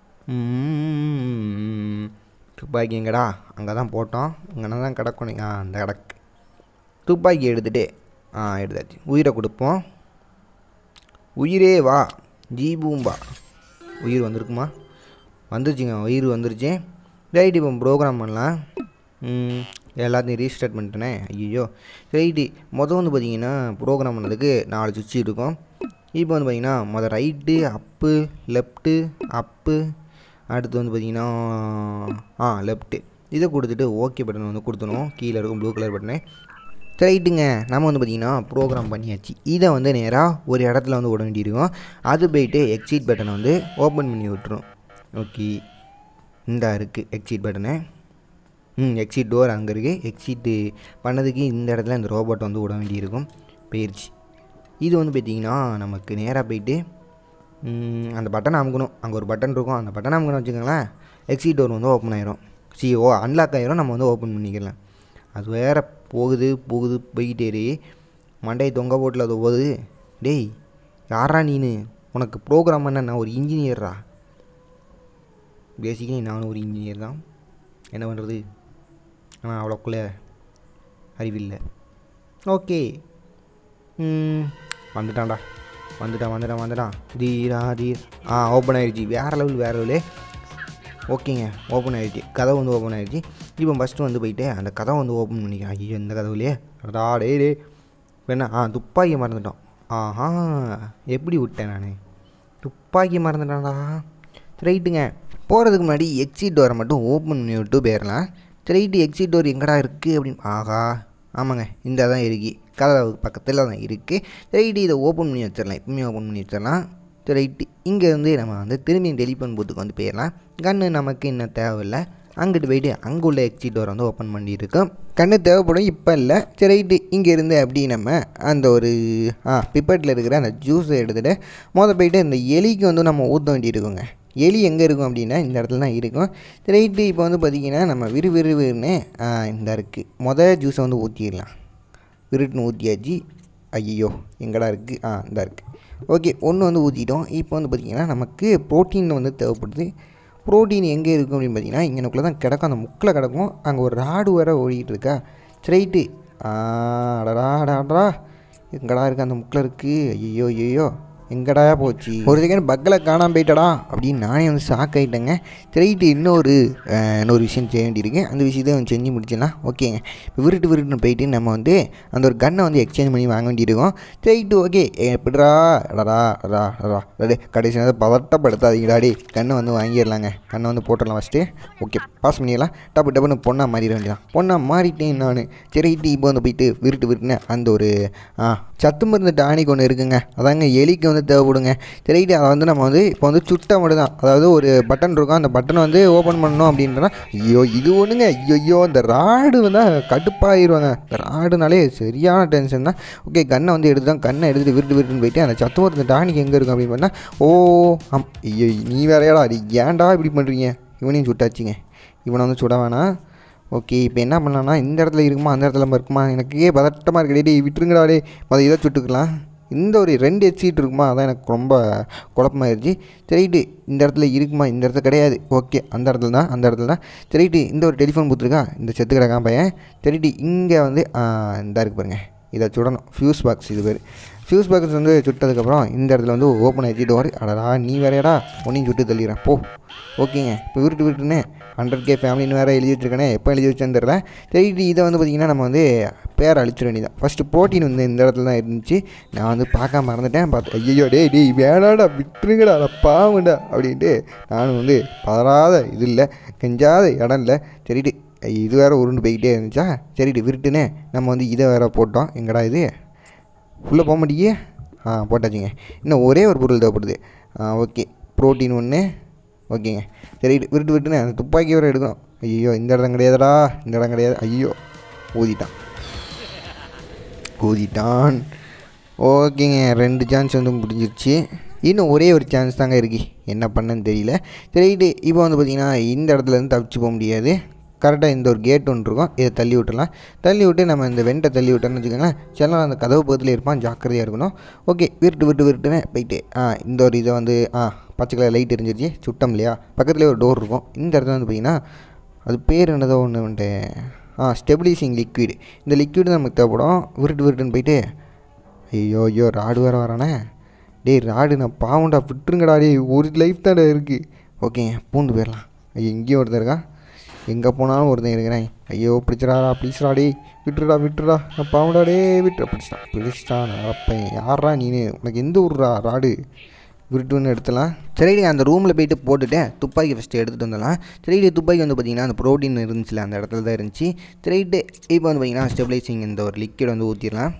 துப்பாக்கி எங்கடா அங்கே தான் போட்டோம் இங்கே தான் கிடக்கணும் ஆ அந்த கிடக்கு துப்பாக்கி எடுத்துகிட்டு ஆ எடுத்தாச்சு உயிரை கொடுப்போம் உயிரே வா ஜீபூம்பா உயிர் வந்திருக்குமா வந்துருச்சுங்க உயிர் வந்துருச்சு ரைட் இப்போ ப்ரோக்ராம் பண்ணலாம் ம், எல்லாத்தையும் ரீஸ்டார்ட் பண்ணிட்டேனே ஐயோ ரைட்டு மொதல் வந்து பார்த்தீங்கன்னா ப்ரோக்ராம் பண்ணதுக்கு நாலு சுவிட்ச் இருக்கும் இப்போ வந்து பார்த்தீங்கன்னா மொதல் ரைட்டு அப்பு லெஃப்ட்டு அப்பு அடுத்து வந்து பார்த்தீங்கன்னா ஆ லெஃப்ட்டு இதை கொடுத்துட்டு ஓகே பட்டன் வந்து கொடுத்துணும் கீழே இருக்கும் ப்ளூ கலர் பட்டனு ரைட்டுங்க நம்ம வந்து பார்த்திங்கன்னா ப்ரோக்ராம் பண்ணியாச்சு இதை வந்து நேராக ஒரு இடத்துல வந்து விட வேண்டியிருக்கும் அது போயிட்டு எக்ஸிட் பட்டனை வந்து ஓப்பன் பண்ணி விட்டுரும் ஓகே இந்த இருக்குது எக்ஸிட் பட்டனு ம் எக்ஸிட் டோர் அங்கே இருக்குது எக்ஸிட்டு பண்ணதுக்கு இந்த இடத்துல இந்த ரோபோட் வந்து விட வேண்டியிருக்கும் போயிடுச்சு இது வந்து பார்த்திங்கன்னா நமக்கு நேராக போயிட்டு ம், அந்த பட்டன் அமுக்கணும் அங்கே ஒரு பட்டன் இருக்கும் அந்த பட்டன் அமுக்கணும் வச்சுக்கோங்களேன் எக்ஸிட் டோர் வந்து ஓப்பன் ஆயிரும் சி ஓ அன்லாக் ஆயிரும் நம்ம வந்து ஓப்பன் பண்ணிக்கலாம் அது வேற போகுது போகுது போய்கிட்டே இரு மண்டையை தொங்க போட்டில் அது போகுது டேய் யாரா நீனு உனக்கு ப்ரோக்ராம் பண்ண நான் ஒரு இன்ஜினியர்ரா பேசிக்கலி நானும் ஒரு இன்ஜினியர் தான் என்ன பண்ணுறது ஆனால் அவ்வளோக்குள்ளே அறிவில்லை ஓகே ம், வந்துட்டான்டா வந்துட்டான் வந்துட்டான் வந்துட்டான் தீரா தீர் ஆ ஓப்பன் ஆயிடுச்சு வேறு லெவல் வேறு லெவலு ஓகேங்க ஓப்பன் ஆயிடுச்சு கதவு வந்து ஓப்பன் ஆயிடுச்சு இப்போ ஃபஸ்ட்டு வந்து போயிட்டு அந்த கதவை வந்து ஓப்பன் பண்ணிக்கிறேன் ஐயோ இந்த கதவுலையே அடடா டே டே இப்போ என்ன ஆ துப்பாக்கி மறந்துட்டோம் ஆஹா எப்படி விட்டேன் நான் துப்பாக்கி மறந்துட்டான்டா ரைட்டுங்க போகிறதுக்கு முன்னாடி எக்ஸிட் டோரை மட்டும் ஓப்பன் பண்ணி விட்டு போயிடலாம் ரைட்டு எக்ஸிட் டோர் எங்கடா இருக்குது அப்படின்னு ஆஹா ஆமாங்க இந்த தான் இருக்குது கதவு பக்கத்தில் தான் இருக்குது ரைட்டு இதை ஓப்பன் பண்ணி வச்சிடலாம் இப்பவுமே ஓப்பன் பண்ணி வச்சிடலாம் ரைட்டு இங்கே வந்து நம்ம வந்து திரும்பி டெலிஃபோன் பூத்துக்கு வந்து போயிடலாம் கன்று நமக்கு இன்னும் தேவையில்லை அங்கிட்டு போயிட்டு அங்கே உள்ள எக்ஸிட் டோர் வந்து ஓப்பன் பண்ணியிருக்கோம் கண்ணு தேவைப்படும் இப்போ இல்லை சரி ரைட்டு இங்கே இருந்து அப்படி நம்ம அந்த ஒரு ஆ பிப்பட்டில் இருக்கிற அந்த ஜூஸை எடுத்துகிட்டு மொதல் போயிட்டு இந்த எலிக்கு வந்து நம்ம ஊற்ற வேண்டியிருக்குங்க எலி எங்கே இருக்கும் அப்படின்னா இந்த இடத்துல தான் இருக்கும் ரைட்டு இப்போ வந்து பார்த்திங்கன்னா நம்ம விறுவிறுவிறுன்னு ஆ, இந்த இருக்குது மொதல் ஜூஸை வந்து ஊற்றிடலாம் விருட்டுன்னு ஊற்றியாச்சு ஐயோ எங்கடா இருக்குது ஆ இந்த இருக்குது ஓகே ஒன்று வந்து ஊற்றிட்டோம் இப்போ வந்து பார்த்திங்கன்னா நமக்கு ப்ரோட்டீன் வந்து தேவைப்படுது ப்ரோட்டீன் எங்கே இருக்கும் அப்படின்னு பார்த்தீங்கன்னா இங்கனக்குள்ளே தான் கிடக்கும் அந்த முக்கில் கிடக்கும் அங்கே ஒரு ராடு வேற ஓடிக்கிட்டு இருக்கா ஸ்ட்ரைட்டு அடடா அடடா எங்கடா இருக்குது அந்த முக்கில் இருக்குது ஐயோ ஐயோ எங்கடா போச்சு ஒரு செகண்ட் பக்கில் காணாம போயிட்டடா அப்படின்னு நானே வந்து ஷாக் ஆகிட்டேங்க ஸ்ட்ரைட்டு இன்னொரு அஹ், இன்னொரு விஷயம் செய்ய வேண்டியிருக்கு அந்த விஷயத்தை வந்து செஞ்சு முடிச்சிடலாம் ஓகேங்க இப்போ விருட்டு விருட்டுன்னு போயிட்டு நம்ம வந்து அந்த ஒரு கன்னை வந்து எக்ஸ்சேஞ்ச் பண்ணி வாங்க வேண்டியிருக்கோம் ஸ்ட்ரைட்டு ஓகே எப்படிடா அடடா அடடா அடடா அடே கடைசி நேரத்தில் பதட்டப்படுத்தாதீங்கடா டே கண்ணை வந்து வாங்கிடலாங்க கண்ணை வந்து போட்டுடலாம் ஃபஸ்ட்டு ஓகே பாஸ் பண்ணிடலாம் டப்பு டப்புன்னு பொண்ணா மாறிட வேண்டியதான் பொண்ணா மாறிட்டேன் நான் சரிட்டு இப்போ வந்து போயிட்டு விருட்டு விருட்டுன்னு அந்த ஒரு ஆ சத்து மருந்து டானிக் ஒன்று இருக்குங்க அதாங்க எலிக்கு வந்து தேவைப்படுங்க சரிட்டு அதை வந்து நம்ம வந்து இப்போ வந்து சுட்ட மட்டும் தான் அதாவது ஒரு பட்டன் இருக்கும் அந்த பட்டனை வந்து ஓப்பன் பண்ணணும் அப்படின்றனா ஐயோ இது ஒன்றுங்க ஐயோ ஐயோ இந்த ராடு வந்து கடுப்பாயிருவாங்க இந்த ராடுனாலே சரியான டென்ஷன் தான் ஓகே கண்ணை வந்து எடுத்து தான் கண்ணை எடுத்துட்டு விருட்டு விருட்டுன்னு போயிட்டு அந்த சத்து மருந்து டானிக் எங்கே இருக்கும் அப்படின்னு பார்த்தா ஓ ஆம் ஐயோ நீ வேறையாடா அது ஏன்டா இப்படி பண்ணுறீங்க இவனையும் சுட்டாச்சுங்க இவனை வந்து சுட வேணாம் ஓகே இப்போ என்ன பண்ணலாம்னா இந்த இடத்துல இருக்குமா அந்த இடத்துல இருக்குமா எனக்கே பதட்டமாக இருக்கு டேய் விட்டுருங்கடா டே மொதல் இதை சுட்டுக்கலாம் இந்த ஒரு ரெண்டு ஹெட்சீட் இருக்குமா அதான் எனக்கு ரொம்ப குழப்பமாயிருச்சு சரிட்டு இந்த இடத்துல இருக்குமா இந்த இடத்துல கிடையாது ஓகே அந்த இடத்துல தான் அந்த இடத்துல தான் சரிட்டு இந்த ஒரு டெலிஃபோன் பூத்துருக்கா இந்த செத்து கிடக்கான் பையன் சரிட்டு இங்கே வந்து ஆ, இந்த இருக்கு பாருங்க இதை சுடணும் ஃபியூஸ் பாக்ஸ் இது பேர் ஃபியூஸ் பாக்ஸ் வந்து சுட்டதுக்கப்புறம் இந்த இடத்துல வந்து ஓப்பன் ஆகிடுச்சு டோர் அடடா நீ வேறையாடா உன்னையும் சுட்டு தள்ளிடுறேன் போ ஓகேங்க இப்போ விருட்டு விட்டுனே ஹண்ட்ரட் கே ஃபேமிலின்னு வேறு எழுதி வச்சிருக்கேனே எப்போ எழுதி வச்சேன்னு தெரில சரி இது வந்து பார்த்திங்கன்னா நம்ம வந்து பேர் அழிச்சிட வேண்டியதான் ஃபஸ்ட்டு ப்ரோட்டீன் வந்து இந்த இடத்துல தான் இருந்துச்சு நான் வந்து பார்க்க மறந்துட்டேன் பார்த்து ஐயோ டேய் டேய் வேணாடா விட்டுருங்கடா அட பாவண்டா அப்படின்ட்டு நானும் வந்து பதறாத இது இல்லை கெஞ்சாத இடம் இல்லை சரிட்டு இது வேறு உருண்டு போய்கிட்டே இருந்துச்சா சரிட்டு விருட்டுனே நம்ம வந்து இதை வேறு போட்டோம் எங்கடா இது உள்ளே போக மாட்டேங்க ஆ போட்டாச்சுங்க இன்னும் ஒரே ஒரு பொருள் தேவைப்படுது ஆ ஓகே ப்ரோட்டீன் ஒன்று ஓகேங்க சரி விட்டு விட்டுன்னு அந்த துப்பாக்கி வரை எடுக்கணும் ஐயோ இந்த இடம் கிடையாதுடா இந்த இடம் கிடையாது ஐயோ ஊதிட்டான் ஊதிட்டான் ஓகேங்க ரெண்டு சான்ஸ் வந்து முடிஞ்சிருச்சு இன்னும் ஒரே ஒரு சான்ஸ் தாங்க இருக்கு என்ன பண்ணன்னு தெரியல சரிட்டு இப்போ வந்து பார்த்திங்கன்னா இந்த இடத்துல இருந்து தப்பிச்சு போக முடியாது கரெக்டாக இந்த ஒரு கேட் ஒன்று இருக்கும் இதை தள்ளி விட்டுலாம் தள்ளி விட்டு நம்ம இந்த வெண்டை தள்ளி விட்டோம்னு வச்சுக்கோங்களேன் செல்லம் அந்த கதவு பக்கத்தில் இருப்பான் ஜாக்கிரதையாக இருக்கணும் ஓகே விருட்டு விட்டு விருட்டுன்னு போயிட்டு ஆ இந்த ஒரு இதை வந்து ஆ பச்சை கலர் லைட் எரிஞ்சிருச்சு சுட்டம் இல்லையா பக்கத்துலேயே ஒரு டோர் இருக்கும் இந்த இடத்துல வந்து பார்த்திங்கன்னா அது பேர் என்னதோ ஒன்று வந்துட்டு ஆ ஸ்டெபிலைசிங் லிக்விட் இந்த லிக்விட் நமக்கு தேவைப்படும் விருட்டு விருட்டுன்னு போயிட்டு ஐயோ ஐயோ ராடு வேறு வரானே டேய் ராடு நான் பாவண்டா விட்டுருங்கடா டேய் ஒரு லைஃப் தான்டா இருக்குது ஓகேங்க பூந்து போயிடலாம் ஐயோ இங்கேயும் ஒருத்தர் இருக்கான் எங்கே போனாலும் ஒருத்தன் இருக்கிறேன் ஐயோ பிடிச்சிடாரா ப்ளீஸ்டா டே விட்டுடா விட்டுடா நான் பாவடா டே விட்டுற பிடிச்சிட்டான் பிடிச்சிட்டான் அப்பன் யாரா நீனு உனக்கு எந்த ஊர்ரா ராடு விருட்டுன்னு எடுத்துலாம் சரிடி அந்த ரூமில் போயிட்டு போட்டுட்டேன் துப்பாக்கி ஃபஸ்ட்டு எடுத்துகிட்டு வந்துடலாம் சரிடி துப்பாக்கி வந்து பார்த்திங்கன்னா அந்த ப்ரோட்டீன் இருந்துச்சுல அந்த இடத்துல தான் இருந்துச்சு சரிட்டு இப்போ வந்து பார்த்திங்கன்னா ஸ்டெபிளைசிங் இந்த ஒரு லிக்விட் வந்து ஊற்றிடலாம்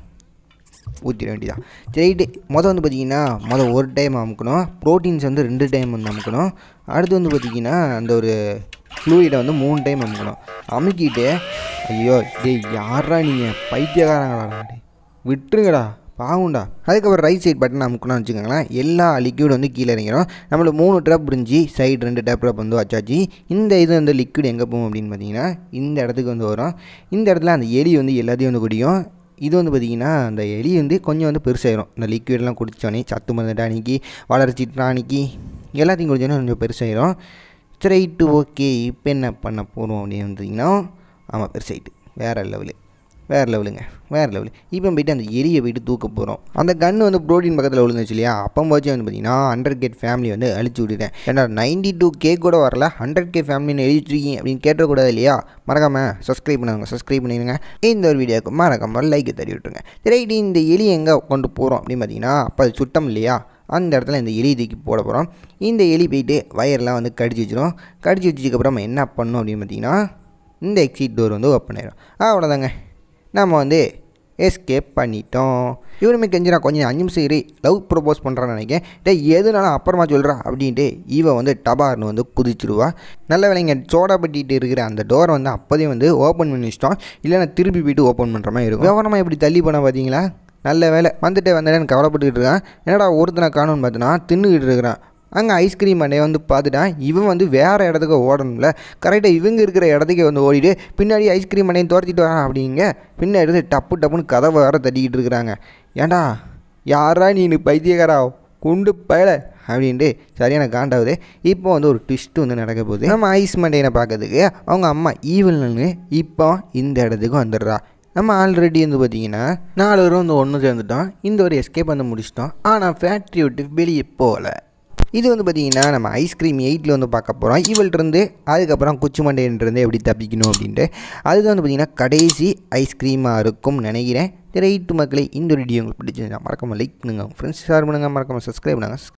ஊற்றிட வேண்டியதான் சரிட்டு மொதல் வந்து பார்த்திங்கன்னா மொதல் ஒரு டைம் அமுக்கணும் ப்ரோட்டீன்ஸ் வந்து ரெண்டு டைம் வந்து அமுக்கணும் அடுத்து வந்து பார்த்திங்கன்னா அந்த ஒரு ஃப்ளூயிடை வந்து மூணு டைம் அமுக்கணும் அமுக்கிட்டு ஐயோ டேய் யாரா நீங்கள் பைத்தியக்காரங்களா டேய் விட்டுருங்கடா பாவுண்டா அதுக்கப்புறம் ரைட் சைட் பட்டன் அமுக்கணும்னு வச்சுக்கோங்களேன் எல்லா லிக்விட் வந்து கீழே இறங்கிடும் நம்மள மூணு ட்ராப் புரிஞ்சு சைடு ரெண்டு டேப் ட்ராப் வந்து வச்சாச்சு இந்த இது வந்து லிக்விட் எங்கே போகும் அப்படின்னு பார்த்தீங்கன்னா இந்த இடத்துக்கு வந்து வரும் இந்த இடத்துல அந்த எலி வந்து எல்லாத்தையும் வந்து குடிக்கும் இது வந்து பார்த்திங்கன்னா அந்த எலி வந்து கொஞ்சம் வந்து பெருசாயிரும் இந்த லிக்விட்லாம் குடித்தோடனே சத்து மருந்து டானிக்கு வளர்ச்சி டானிக்கு எல்லாத்தையும் குடிச்சோன்னே கொஞ்சம் பெருசாயிரும் ஸ்ட்ரைட்டு ஓகே இப்போ என்ன பண்ண போகிறோம் அப்படின்னு பார்த்தீங்கன்னா ஆமாம் பெருசாயிட்டு வேறு லெவலு வேறு லெவலுங்க வேறு லெவலு இப்போ போயிட்டு அந்த எலியை போயிட்டு தூக்க போகிறோம் அந்த கன்று வந்து ப்ரோட்டீன் பக்கத்தில் விழுந்துச்சு இல்லையா அப்போ போச்சு வந்து பார்த்தீங்கன்னா ஹண்ட்ரட் கேட் ஃபேமிலி வந்து அழிச்சு விட்டுட்டேன் ஏன்னா நைன்டி டூ கே கூட வரல ஹண்ட்ரட் கே ஃபேமிலின்னு எழுதிட்டுருக்கீங்க அப்படின்னு கேட்டக்கூடாது இல்லையா மறக்காமல் சப்ஸ்கிரைப் பண்ணுங்க சப்ஸ்கிரைப் பண்ணிடுங்க இந்த ஒரு வீடியோக்கு மறக்காமல் லைக் தட்டி விட்டுருங்க ரைட்டு இந்த எலி எங்கே கொண்டு போகிறோம் அப்படின்னு பார்த்தீங்கன்னா அப்போ அது சுட்டம் இல்லையா அந்த இடத்துல இந்த எலி தூக்கி போட போகிறோம் இந்த எலி போயிட்டு வயர்லாம் வந்து கடிச்சு வச்சிரும் கடிச்சு வச்சதுக்கப்புறம் என்ன பண்ணணும் அப்படின்னு பார்த்தீங்கன்னா இந்த எக்ஸிட் டோர் வந்து ஓப்பன் ஆயிடும் அவ்வளோதாங்க நம்ம வந்து எஸ்கேப் பண்ணிட்டோம் இவனுமே கெஞ்சிரா கொஞ்சம் அஞ்சு நிமிஷம் இரு லவ் ப்ரப்போஸ் பண்ணுறான்னு நினைக்கிறேன் டே எதுனாலும் அப்புறமா சொல்கிறா அப்படின்ட்டு இவன் வந்து டபார்னு வந்து குதிச்சிடுவா நல்ல வேலைங்க சோடா பட்டிட்டு இருக்கிற அந்த டோரை வந்து அப்போதே வந்து ஓப்பன் பண்ணி வச்சிட்டோம் இல்லைன்னா திருப்பி போயிட்டு ஓப்பன் பண்ணுற மாதிரி இருக்கும் விவரமாக எப்படி தள்ளி பண்ண பார்த்தீங்களா நல்ல வேலை வந்துட்டு வந்துட்டேன்னு கவலைப்பட்டுக்கிட்டு இருக்கான் என்னடா ஒருத்தனை காணும்னு பார்த்தோன்னா தின்னுக்கிட்டு இருக்கிறான் அங்கே ஐஸ்கிரீம் அண்டையை வந்து பார்த்துட்டான் இவன் வந்து வேறு இடத்துக்கு ஓடணும்ல கரெக்டாக இவங்க இருக்கிற இடத்துக்கு வந்து ஓடிட்டு பின்னாடி ஐஸ்கிரீம் அண்டையை துரத்திட்டு வரான் அப்படிங்க பின்னாடி இருந்து டப்பு டப்புன்னு கதவை வேற தட்டிக்கிட்டு இருக்கிறாங்க ஏன்டா யாரா நீ பைத்தியக்காரா குண்டு பயல அப்படின்ட்டு சரியான காண்டாகுது இப்போ வந்து ஒரு ட்விஸ்ட் வந்து நடக்க போகுது நம்ம ஐஸ் மண்டையனை பார்க்கறதுக்கு அவங்க அம்மா ஈவல்னு இப்போ இந்த இடத்துக்கு வந்துடுறா நம்ம ஆல்ரெடி வந்து பார்த்தீங்கன்னா நாலு பேரும் வந்து ஒன்று சேர்ந்துட்டோம் இந்த ஒரு எஸ்கேப் வந்து முடிச்சிட்டோம் ஆனால் ஃபேக்ட்ரி விட்டு வெளியே போகல இது வந்து பார்த்தீங்கன்னா நம்ம ஐஸ்கிரீம் எயிட்டில் வந்து பார்க்க போகிறோம் இவள்கிட்டருந்து அதுக்கப்புறம் குச்சி மண்டையிலிருந்து எப்படி தப்பிக்கணும் அப்படின்ட்டு அதுதான் வந்து பார்த்தீங்கன்னா கடைசி ஐஸ்கிரீமாக இருக்கும் நினைக்கிறேன் ரைட்டு மக்களே இந்த வீடியோ உங்களுக்கு பிடிச்சிருந்தா மறக்காமல் லைக் பண்ணுங்கள் ஃப்ரெண்ட்ஸ் ஷேர் பண்ணுங்கள் மறக்காமல் சப்ஸ்கிரைப் பண்ணுங்கள்